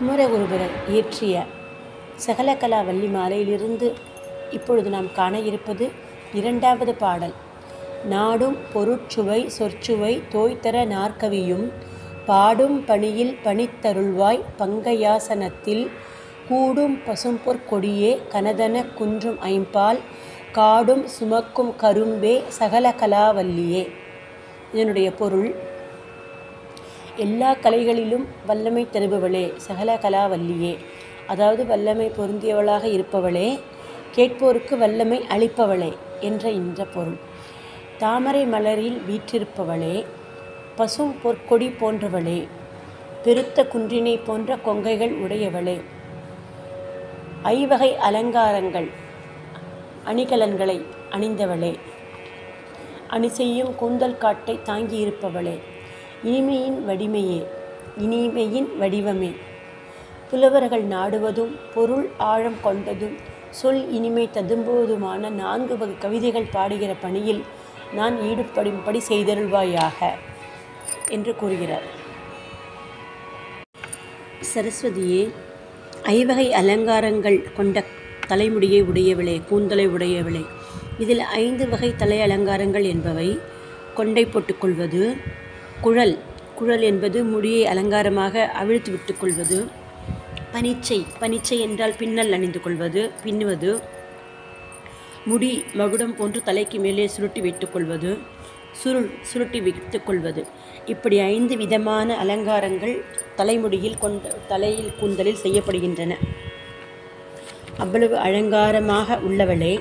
குமரகுருபரர் இயற்றிய சகலகலா வள்ளி மாலையிலிருந்து இப்பொழுது நாம் காண இருப்பது இரண்டாவது பாடல் நாடும் பொருட்சுவை சொற்சுவை தோய்தர நாற்கவியும் பாடும் பணியில் பணித்தருள்வாய் பங்கயாசனத்தில் கூடும் பசும்பொற் கொடியே கனதன குன்றும் ஐம்பால் காடும் சுமக்கும் கரும்பே சகல கலாவல்லியே இதனுடைய பொருள் எல்லா கலைகளிலும் வல்லமை தருபவளே சகல கலாவல்லியே அதாவது வல்லமை பொருந்தியவளாக இருப்பவளே கேட்போருக்கு வல்லமை அளிப்பவளே என்ற இந்த பொருள் தாமரை மலரில் வீற்றிருப்பவளே பசும் பொற்கொடி போன்றவளே பெருத்த குன்றினை போன்ற கொங்கைகள் உடையவளே ஐவகை அலங்காரங்கள் அணிகலன்களை அணிந்தவளே அணி செய்யும் கூந்தல் காட்டை தாங்கியிருப்பவளே இனிமையின் வடிமையே இனிமையின் வடிவமே புலவர்கள் நாடுவதும் பொருள் ஆழம் கொண்டதும் சொல் இனிமை ததும்புவதுமான நான்கு வகை கவிதைகள் பாடுகிற பணியில் நான் ஈடுபடும்படி செய்தருள்வாயாக என்று கூறுகிறார் சரஸ்வதியே ஐவகை அலங்காரங்கள் கொண்ட தலைமுடியை உடையவளே கூந்தலை உடையவளே இதில் ஐந்து வகை தலை அலங்காரங்கள் என்பவை கொண்டை போட்டுக்கொள்வது குழல் குழல் என்பது முடியை அலங்காரமாக அவிழ்த்து விட்டுக்கொள்வது பனிச்சை பனிச்சை என்றால் பின்னல் அணிந்து கொள்வது பின்னுவது முடி மகுடம் போன்று தலைக்கு மேலே சுருட்டி வைத்துக்கொள்வது சுருள் சுருட்டி வைத்துக்கொள்வது இப்படி ஐந்து விதமான அலங்காரங்கள் தலைமுடியில் கொண்ட தலையில் கூந்தலில் செய்யப்படுகின்றன அவ்வளவு அலங்காரமாக உள்ளவளே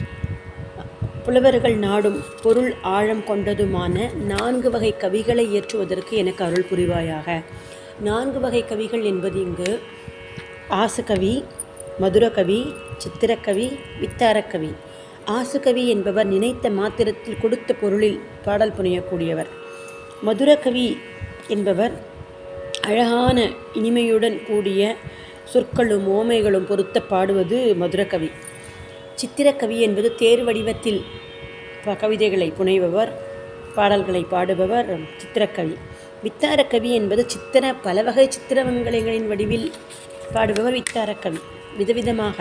புலவர்கள் நாடும் பொருள் ஆழம் கொண்டதுமான நான்கு வகை கவிகளை இயற்றுவதற்கு எனக்கு அருள் புரிவாயாக நான்கு வகை கவிகள் என்பது இங்கு ஆசுகவி மதுரகவி சித்திரக்கவி வித்தாரக்கவி ஆசுகவி என்பவர் நினைத்த மாத்திரத்தில் கொடுத்த பொருளில் பாடல் புனையக்கூடியவர் மதுரகவி என்பவர் அழகான இனிமையுடன் கூடிய சொற்களும் ஓமைகளும் பொருத்த பாடுவது மதுரகவி சித்திரக்கவி என்பது தேர் வடிவத்தில் ப- கவிதைகளை புனைபவர் பாடல்களை பாடுபவர் சித்திரக்கவி வித்தாரக்கவி என்பது சித்திர பல வகை சித்திரவங்களிகளின் வடிவில் பாடுபவர் வித்தாரக்கவி விதவிதமாக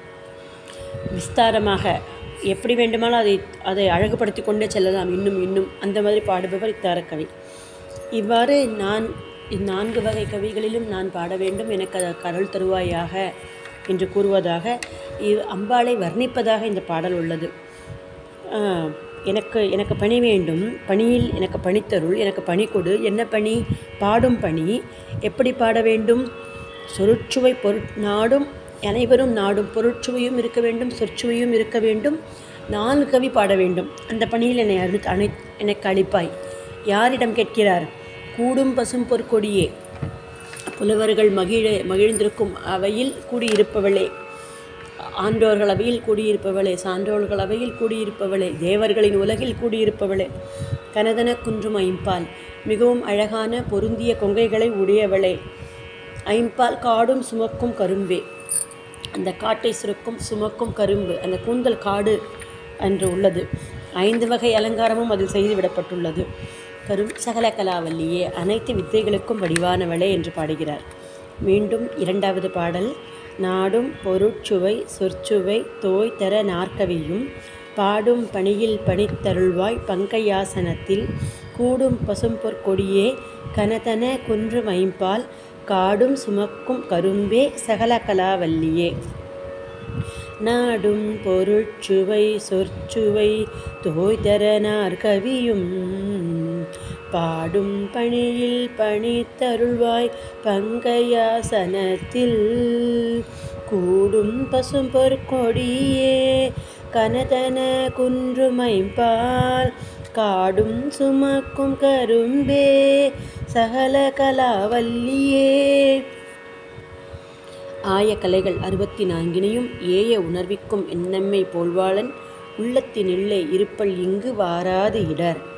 விஸ்தாரமாக எப்படி வேண்டுமானாலும் அதை அதை அழகுபடுத்தி கொண்டே செல்லலாம் இன்னும் இன்னும் அந்த மாதிரி பாடுபவர் இத்தாரக்கவி இவ்வாறு நான் இந்நான்கு வகை கவிகளிலும் நான் பாட வேண்டும் எனக்கு அதற்கு அருள் தருவாயாக என்று கூறுவதாக இவ் அம்பாளை வர்ணிப்பதாக இந்த பாடல் உள்ளது ஆஹ், எனக்கு எனக்கு பணி வேண்டும் பணியில் எனக்கு பணித்தருள் எனக்கு பணி கொடு என்ன பணி பாடும் பணி எப்படி பாட வேண்டும் சொற்சுவை பொருட் நாடும் அனைவரும் நாடும் பொருட்சுவையும் இருக்க வேண்டும் சொற்சுவையும் இருக்க வேண்டும் நான்கு கவி பாட வேண்டும் அந்த பணியில் என்னை அரு அனை எனக்கு அளிப்பாய் யாரிடம் கேட்கிறார் கூடும் பசும் பொற்கொடியே புலவர்கள் மகிழ மகிழ்ந்திருக்கும் அவையில் கூடியிருப்பவளே ஆன்றோர்கள் அவையில் கூடியிருப்பவளே சான்றோர்கள் அவையில் கூடியிருப்பவளே தேவர்களின் உலகில் கூடியிருப்பவளே கனதன குன்றும் ஐம்பால் மிகவும் அழகான பொருந்திய கொங்கைகளை உடையவளே ஐம்பால் காடும் சுமக்கும் கரும்பே அந்த காட்டை சுருக்கும் சுமக்கும் கரும்பு அந்த கூந்தல் காடு என்று உள்ளது ஐந்து வகை அலங்காரமும் அதில் செய்துவிடப்பட்டுள்ளது கரும் சகல கலாவல்லியே அனைத்து வித்தைகளுக்கும் வடிவானவளே என்று பாடுகிறார் மீண்டும் இரண்டாவது பாடல் நாடும் பொருட்சுவை சொற்சுவை தோய் தர நாற்கவியும் பாடும் பணியில் பணித்தருள்வாய் பங்கையாசனத்தில் கூடும் பசும்பொற் கொடியே கனதன குன்று மைம்பால் காடும் சுமக்கும் கரும்பே சகல கலாவல்லியே நாடும் பொருட்சுவை சொற்சுவை தோய்தரனார் கவியும் பாடும் பணியில் பணித்தருள்வாய் பங்கயாசனத்தில் கூடும் பசும்பொற்கொடியே கனதன குன்றுமைப்பால் காடும் சுமக்கும் கரும்பே சகல கலாவல்லியே ஆய கலைகள் அறுபத்தி நான்கினையும் ஏய உணர்விக்கும் எண்ணம்மை போல்வாளன் உள்ளத்தினில்லை இருப்பல் இங்கு வாராது இடர்